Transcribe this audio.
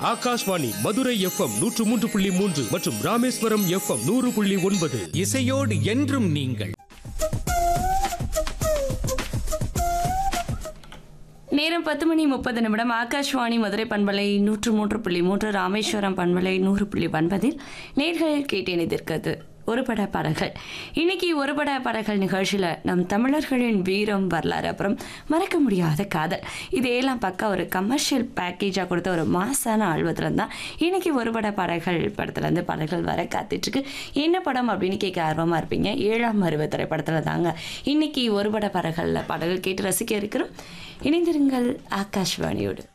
Akashvani Madurai FM நூற்று மூன்று புள்ளி மூன்று மற்றும் ராமேஸ்வரம் எஃப்எம் நூறு புள்ளி ஒன்பது இசையோடு என்றும் நீங்கள் நேரம் பத்து மணி முப்பது நிமிடம் ஆகாஷ்வாணி மதுரை பண்பலை நூற்று மூன்று புள்ளி மூன்று ராமேஸ்வரம் பண்பலை நூறு புள்ளி ஒன்பதில் நேர்கள் கேட்டிணைந்திருக்கிறது ஒருபட பாடல்கள் இன்னைக்கு ஒருபட பாடல்கள் நிகழ்ச்சியில் நம் தமிழர்களின் வீரம் வரலாறு அப்புறம் மறக்க முடியாத காதல் இதையெல்லாம் பக்கம் ஒரு கமர்ஷியல் பேக்கேஜாக கொடுத்த ஒரு மாசான ஆழ்வத்தில் தான் இன்னைக்கு ஒருபட பாடல்கள் படத்துலேருந்து பாடல்கள் வர காத்துட்ருக்கு என்ன படம் அப்படின்னு கேட்க ஆர்வமாக இருப்பீங்க ஏழாம் அறுவை திரைப்படத்தில் தாங்க இன்னைக்கு ஒருபட பாடல்களில் பாடல்கள் கேட்டு ரசிக்க இருக்கிறோம் இணைந்திருங்கள் ஆகாஷ்வாணியோடு